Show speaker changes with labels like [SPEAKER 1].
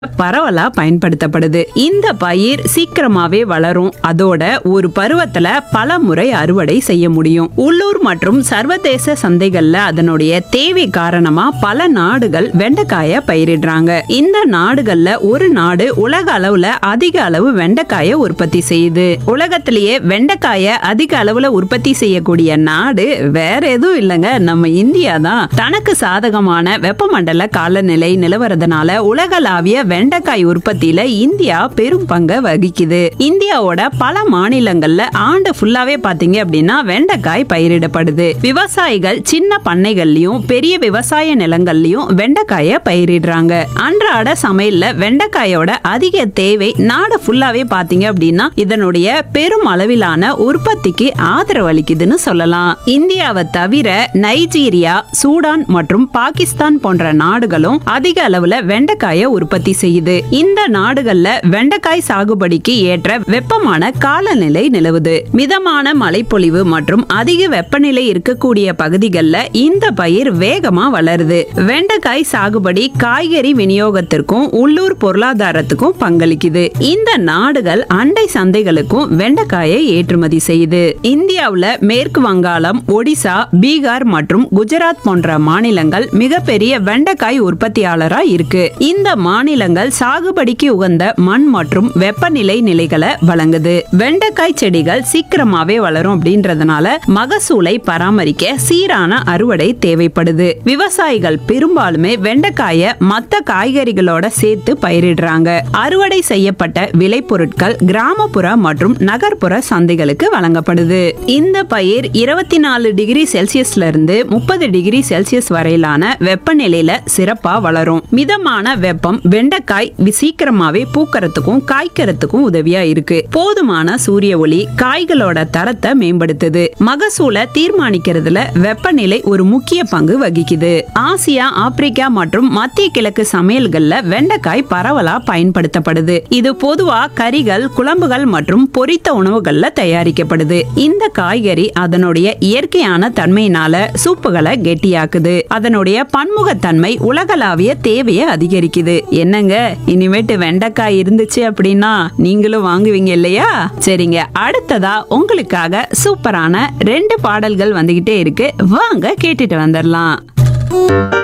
[SPEAKER 1] பரவலா பயன்படுத்தப்படுது இந்த பயிர் சீக்கிரமாவே வளரும் அதோட ஒரு பருவத்துல பல முறை அறுவடை செய்ய முடியும் உள்ளூர் மற்றும் சர்வதேச சந்தைகள்ல அதனுடைய தேவை காரணமா பல நாடுகள் வெண்டைக்காய பயிரிடுறாங்க இந்த நாடுகள்ல ஒரு நாடு உலக அளவுல அதிக அளவு வெண்டைக்காய உற்பத்தி செய்யுது உலகத்திலேயே வெண்டைக்காய அதிக அளவுல உற்பத்தி செய்யக்கூடிய நாடு வேற எதுவும் இல்லைங்க நம்ம இந்தியா தான் தனக்கு சாதகமான வெப்பமண்டல காலநிலை நிலவரதுனால உலகளாவிய வெண்டைக்காய் உற்பத்தியில இந்தியா பெரும் பங்கை வகிக்குது இந்தியாவோட பல மாநிலங்கள்ல ஆண்டு ஃபுல்லாவே பாத்தீங்க அப்படின்னா வெண்டைக்காய் பயிரிடப்படுது விவசாயிகள் சின்ன பண்ணைகள்லயும் பெரிய விவசாய நிலங்கள்லயும் வெண்டைக்காய பயிரிடுறாங்க அன்றாட சமையல்ல வெண்டைக்காயோட அதிக தேவை நாடு ஃபுல்லாவே பாத்தீங்க அப்படின்னா இதனுடைய பெரும் அளவிலான உற்பத்திக்கு ஆதரவு அளிக்குதுன்னு சொல்லலாம் இந்தியாவை தவிர நைஜீரியா சூடான் மற்றும் பாகிஸ்தான் போன்ற நாடுகளும் அதிக அளவுல வெண்டைக்காய உற்பத்தி செய்யுது இந்த நாடுகள்ல வெண்டைக்காய் சாகுபடிக்கு ஏற்ற வெப்பமான காலநிலை நிலவுது மிதமான மழைப்பொழிவு மற்றும் அதிக வெப்பநிலை இருக்கக்கூடிய பகுதிகளில் இந்த பயிர் வேகமா வளருது வெண்டைக்காய் சாகுபடி காய்கறி விநியோகத்திற்கும் உள்ளூர் பொருளாதாரத்துக்கும் பங்களிக்குது இந்த நாடுகள் அண்டை சந்தைகளுக்கும் வெண்டைக்காயை ஏற்றுமதி செய்யுது இந்தியாவுல மேற்கு வங்காளம் ஒடிசா பீகார் மற்றும் குஜராத் போன்ற மாநிலங்கள் மிகப்பெரிய வெண்டைக்காய் உற்பத்தியாளரா இருக்கு இந்த மாநிலங்கள் சாகுபடிக்கு உகந்த மண் மற்றும் வெப்பநிலை நிலைகளை வழங்குது வெண்டைக்காய் செடிகள் சீக்கிரமாவே வளரும் அப்படின்றதுனால மகசூலை பராமரிக்க சீரான அறுவடை தேவைப்படுது விவசாயிகள் பெரும்பாலுமே வெண்டைக்காய மத்த காய்கறிகளோட சேர்த்து பயிரிடுறாங்க அறுவடை செய்யப்பட்ட விளைபொருட்கள் கிராமப்புற மற்றும் நகர்ப்புற சந்தைகளுக்கு வழங்கப்படுது இந்த பயிர் இருபத்தி நாலு டிகிரி செல்சியஸ்ல இருந்து முப்பது டிகிரி செல்சியஸ் வரையிலான வெப்பநிலையில சிறப்பா வளரும் மிதமான வெப்பம் வெண்டைக்காய் வி- சீக்கிரமாவே பூக்கறதுக்கும் காய்க்கறதுக்கும் உதவியா இருக்கு போதுமான சூரிய ஒளி காய்களோட தரத்தை மேம்படுத்துது மகசூலை தீர்மானிக்கிறதுல வெப்பநிலை ஒரு முக்கிய பங்கு வகிக்குது ஆசியா ஆப்பிரிக்கா மற்றும் மத்திய கிழக்கு சமையல்கள்ல வெண்டைக்காய் பரவலா பயன்படுத்தப்படுது இது பொதுவா கறிகள் குழம்புகள் மற்றும் பொரித்த உணவுகள்ல தயாரிக்கப்படுது இந்த காய்கறி அதனுடைய இயற்கையான தன்மையினால சூப்புகளை கெட்டியாக்குது அதனுடைய பன்முகத்தன்மை உலகளாவிய தேவையை அதிகரிக்குது என்னங்க இனிமேட்டு வெண்டைக்காய் இருந்துச்சு அப்படின்னா நீங்களும் வாங்குவீங்க இல்லையா சரிங்க அடுத்ததா உங்களுக்காக சூப்பரான ரெண்டு பாடல்கள் வந்துகிட்டே இருக்கு வாங்க கேட்டுட்டு வந்துடலாம்